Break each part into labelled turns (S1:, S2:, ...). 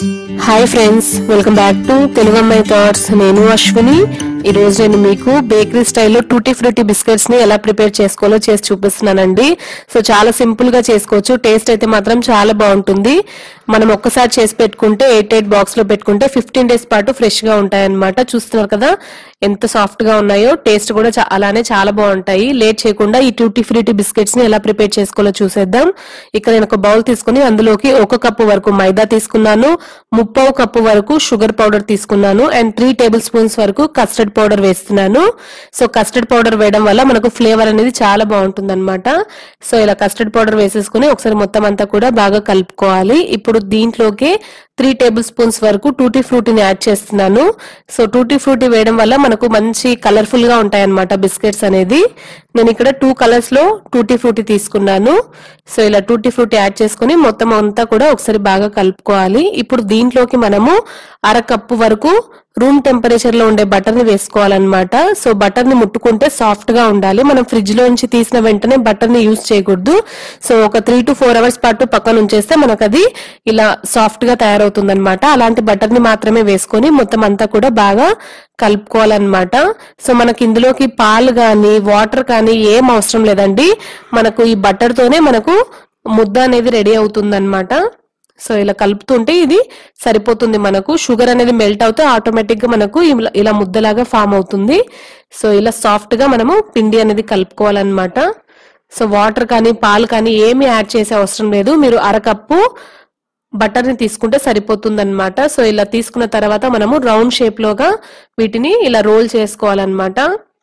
S1: hi friends welcome back to Telugu అమ్మాయి thoughts నేను అశ్విని ఈ రోజు నేను మీకు బేకరీ స్టైల్లో టూటీ ఫ్రూటీ బిస్కెట్స్ ని ఎలా ప్రిపేర్ చేసుకోవాలో చేసి చూపిస్తున్నానండి సో చాలా సింపుల్ గా చేసుకోవచ్చు టేస్ట్ అయితే మాత్రం చాలా బాగుంటుంది మనం ఒక్కసారి చేసి పెట్టుకుంటే ఎయిట్ ఎయిట్ బాక్స్ లో పెట్టుకుంటే ఫిఫ్టీన్ డేస్ పాటు ఫ్రెష్ గా ఉంటాయి అనమాట చూస్తున్నారు కదా ఎంత సాఫ్ట్ గా ఉన్నాయో టేస్ట్ కూడా చా- అలానే చాలా బాగుంటాయి లేట్ చేయకుండా ఈ టూటీ ఫ్రూటీ బిస్కెట్స్ ని ఎలా ప్రిపేర్ చేసుకోవాలో చూసేద్దాం ఇక్కడ నేను ఒక బౌల్ తీసుకుని అందులోకి ఒక కప్పు వరకు మైదా తీసుకున్నాను ముప్పావు కప్పు వరకు షుగర్ పౌడర్ తీసుకున్నాను అండ్ త్రీ టేబుల్ స్పూన్స్ వరకు కస్టర్డ్ పౌడర్ వేస్తున్నాను సో కస్టర్డ్ పౌడర్ వేయడం వల్ల మనకు ఫ్లేవర్ అనేది చాలా బాగుంటుంది అనమాట సో ఇలా కస్టర్డ్ పౌడర్ వేసేసుకుని ఒకసారి మొత్తం అంతా కూడా బాగా కలుపుకోవాలి ఇప్పుడు దీంట్లోకి త్రీ టేబుల్ స్పూన్స్ వరకు టూటీ ఫ్రూటీని యాడ్ చేస్తున్నాను సో టూటీ ఫ్రూటీ వేయడం వల్ల మనకు మంచి కలర్ఫుల్ గా ఉంటాయి అనమాట బిస్కెట్స్ అనేది నేను ఇక్కడ టూ కలర్స్ లో టూటీ ఫ్రూటీ తీసుకున్నాను సో ఇలా టూటీ ఫ్రూటీ యాడ్ చేసుకుని మొత్తం అంతా కూడా ఒకసారి బాగా కలుపుకోవాలి ఇప్పుడు దీంట్లోకి మనము అర కప్పు వరకు రూమ్ టెంపరేచర్ లో ఉండే బటర్ ని వేసుకోవాలన్నమాట సో బటర్ ని ముట్టుకుంటే సాఫ్ట్ గా ఉండాలి మనం ఫ్రిడ్జ్ లో నుంచి తీసిన వెంటనే బటర్ ని యూజ్ చేయకూడదు సో ఒక త్రీ టు ఫోర్ అవర్స్ పాటు పక్కన ఉంచేస్తే మనకు అది ఇలా సాఫ్ట్ గా తయారవుతుంది అనమాట అలాంటి బటర్ ని మాత్రమే వేసుకొని మొత్తం అంతా కూడా బాగా కలుపుకోవాలన్నమాట సో మనకి ఇందులోకి పాలు కానీ వాటర్ కానీ ఏం అవసరం లేదండి మనకు ఈ బటర్ తోనే మనకు ముద్ద అనేది రెడీ అవుతుంది సో ఇలా కలుపుతుంటే ఇది సరిపోతుంది మనకు షుగర్ అనేది మెల్ట్ అవుతే ఆటోమేటిక్ గా మనకు ఇలా- ఇలా ముద్దలాగా ఫామ్ అవుతుంది సో ఇలా సాఫ్ట్ గా మనము పిండి అనేది కలుపుకోవాలన్నమాట సో వాటర్ కానీ పాలు కానీ ఏమీ యాడ్ చేసే అవసరం లేదు మీరు అరకప్పు బటర్ ని తీసుకుంటే సరిపోతుంది అనమాట సో ఇలా తీసుకున్న తర్వాత మనము రౌండ్ షేప్ లోగా వీటిని ఇలా రోల్ చేసుకోవాలన్నమాట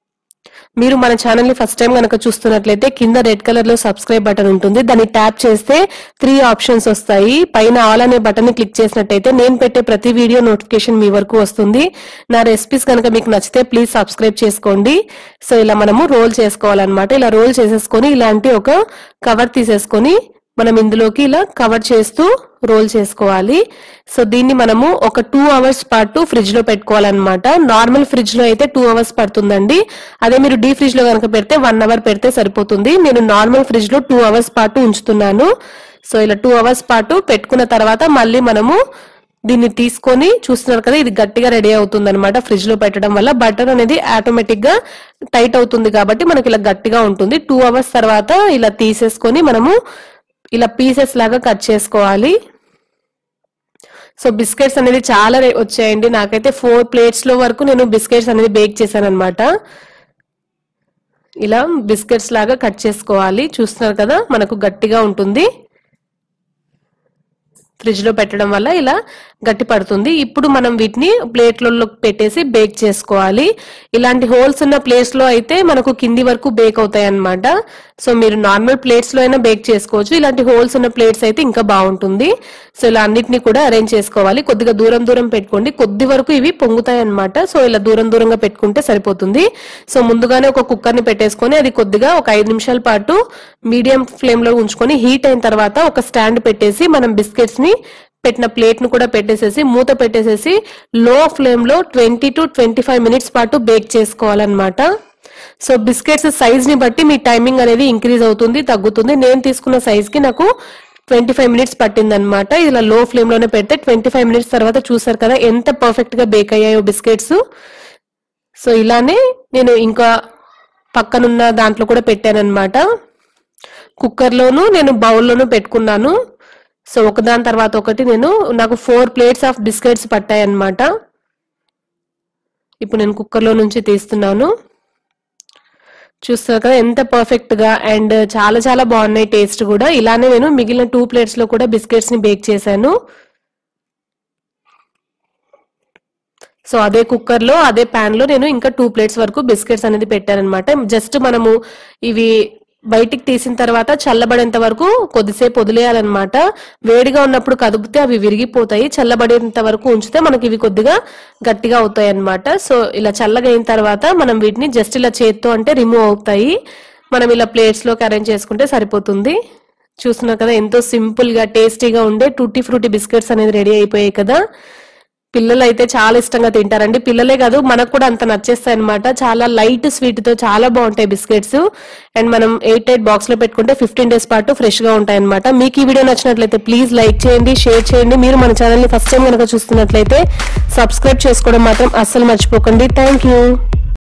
S1: మీరు మన ఛానల్ ని ఫస్ట్ టైం కనుక చూస్తున్నట్లయితే కింద రెడ్ కలర్ లో సబ్స్క్రైబ్ బటన్ ఉంటుంది దాన్ని ట్యాప్ చేస్తే త్రీ ఆప్షన్స్ వస్తాయి పైన ఆల్ అనే బటన్ ని క్లిక్ చేసినట్టయితే నేను పెట్టే ప్రతి వీడియో నోటిఫికేషన్ మీ వరకు వస్తుంది నా రెసిపీస్ కనుక మీకు నచ్చితే ప్లీజ్ సబ్స్క్రైబ్ చేసుకోండి సో ఇలా మనము రోల్ చేసుకోవాలన్నమాట ఇలా రోల్ చేసేసుకొని ఇలాంటి ఒక కవర్ తీసేసుకొని మనం ఇందులోకి ఇలా కవర్ చేస్తూ రోల్ చేసుకోవాలి సో దీన్ని మనము ఒక టూ అవర్స్ పాటు ఫ్రిడ్జ్ లో పెట్టుకోవాలన్నమాట నార్మల్ ఫ్రిడ్జ్ లో అయితే టూ అవర్స్ పడుతుందండి అదే మీరు డీ ఫ్రిడ్జ్ లో కనుక పెడితే వన్ అవర్ పెడితే సరిపోతుంది నేను నార్మల్ ఫ్రిడ్జ్ లో టూ అవర్స్ పాటు ఉంచుతున్నాను సో ఇలా టూ అవర్స్ పాటు పెట్టుకున్న తర్వాత మళ్ళీ మనము దీన్ని తీసుకొని చూస్తున్నారు కదా ఇది గట్టిగా రెడీ అవుతుంది అనమాట ఫ్రిడ్జ్ లో పెట్టడం వల్ల బటర్ అనేది ఆటోమేటిక్ గా టైట్ అవుతుంది కాబట్టి మనకి ఇలా గట్టిగా ఉంటుంది టూ అవర్స్ తర్వాత ఇలా తీసేసుకొని మనము ఇలా పీసెస్ లాగా కట్ చేసుకోవాలి సో బిస్కెట్స్ అనేది చాలా రే- వచ్చాయండి నాకైతే ఫోర్ ప్లేట్స్ లో వరకు నేను బిస్కెట్స్ అనేది బేక్ చేశాను అనమాట ఇలా బిస్కెట్స్ లాగా కట్ చేసుకోవాలి చూస్తున్నారు కదా మనకు గట్టిగా ఉంటుంది ఫ్రిడ్జ్ లో పెట్టడం వల్ల ఇలా గట్టి పడుతుంది ఇప్పుడు మనం వీటిని ప్లేట్లలో పెట్టేసి బేక్ చేసుకోవాలి ఇలాంటి హోల్స్ ఉన్న ప్లేట్స్ లో అయితే మనకు కింది వరకు బేక్ అవుతాయి అన్నమాట సో మీరు నార్మల్ ప్లేట్స్ లో అయినా బేక్ చేసుకోవచ్చు ఇలాంటి హోల్స్ ఉన్న ప్లేట్స్ అయితే ఇంకా బాగుంటుంది సో ఇలా అన్నిటిని కూడా అరేంజ్ చేసుకోవాలి కొద్దిగా దూరం దూరం పెట్టుకోండి కొద్ది వరకు ఇవి పొంగుతాయి అన్నమాట సో ఇలా దూరం దూరంగా పెట్టుకుంటే సరిపోతుంది సో ముందుగానే ఒక కుక్కర్ ని పెట్టేసుకొని అది కొద్దిగా ఒక ఐదు నిమిషాల పాటు మీడియం ఫ్లేమ్ లో ఉంచుకొని హీట్ అయిన తర్వాత ఒక స్టాండ్ పెట్టేసి మనం బిస్కెట్స్ ని పెట్టిన ప్లేట్ ను కూడా పెట్టేసేసి మూత పెట్టేసేసి లో ఫ్లేమ్ లో twenty to twenty five minutes పాటు బేక్ చేసుకోవాలన్నమాట సో బిస్కెట్స్ సైజ్ ని బట్టి మీ టైమింగ్ అనేది ఇంక్రీజ్ అవుతుంది తగ్గుతుంది నేను తీసుకున్న సైజ్ కి నాకు ట్వంటీ ఫైవ్ మినిట్స్ పట్టింది అనమాట ఇలా లో ఫ్లేమ్ లోనే పెడితే ట్వంటీ ఫైవ్ మినిట్స్ తర్వాత చూసారు కదా ఎంత పర్ఫెక్ట్ గా బేక్ అయ్యాయో బిస్కెట్స్ సో ఇలానే నేను ఇంకా పక్కనున్న దాంట్లో కూడా పెట్టానన్నమాట కుక్కర్లోను నేను బౌల్లోను పెట్టుకున్నాను సో ఒకదాని తర్వాత ఒకటి నేను నాకు ఫోర్ ప్లేట్స్ ఆఫ్ బిస్కెట్స్ పట్టాయి అన్నమాట ఇప్పుడు నేను కుక్కర్లో నుంచి తీస్తున్నాను చూస్తారు కదా ఎంత పర్ఫెక్ట్ గా అండ్ చాలా చాలా బాగున్నాయి టేస్ట్ కూడా ఇలానే నేను మిగిలిన టూ ప్లేట్స్ లో కూడా బిస్కెట్స్ ని బేక్ చేశాను సో అదే కుక్కర్ లో అదే పాన్ లో నేను ఇంకా టూ ప్లేట్స్ వరకు బిస్కెట్స్ అనేది పెట్టానన్నమాట జస్ట్ మనము ఇవి బయటికి తీసిన తర్వాత చల్లబడేంత వరకు కొద్దిసేపు వదిలేయాలన్నమాట వేడిగా ఉన్నప్పుడు కదిపితే అవి విరిగిపోతాయి చల్లబడేంత వరకు ఉంచితే మనకి ఇవి కొద్దిగా గట్టిగా అవుతాయి అన్నమాట సో ఇలా చల్లగా అయిన తర్వాత మనం వీటిని జస్ట్ ఇలా చేత్తో అంటే రిమూవ్ అవుతాయి మనం ఇలా ప్లేట్స్ లోకి అరేంజ్ చేసుకుంటే సరిపోతుంది చూస్తున్నారు కదా ఎంతో సింపుల్ గా టేస్టీగా ఉండే టూటీ ఫ్రూటీ బిస్కెట్స్ అనేది రెడీ అయిపోయాయి కదా పిల్లలు అయితే చాలా ఇష్టంగా తింటారండి పిల్లలే కాదు మనకు కూడా అంత నచ్చేస్తాయి అనమాట చాలా లైట్ స్వీట్ తో చాలా బాగుంటాయి బిస్కెట్స్ అండ్ మనం ఎయిట్ ఎయిట్ బాక్స్ లో పెట్టుకుంటే ఫిఫ్టీన్ డేస్ పాటు ఫ్రెష్ గా ఉంటాయి అనమాట మీకు ఈ వీడియో నచ్చినట్లయితే ప్లీజ్ లైక్ చేయండి షేర్ చేయండి మీరు మన ఛానల్ ని ఫస్ట్ టైం కనుక చూస్తున్నట్లయితే సబ్స్క్రైబ్ చేసుకోవడం మాత్రం అస్సలు మర్చిపోకండి థ్యాంక్ యూ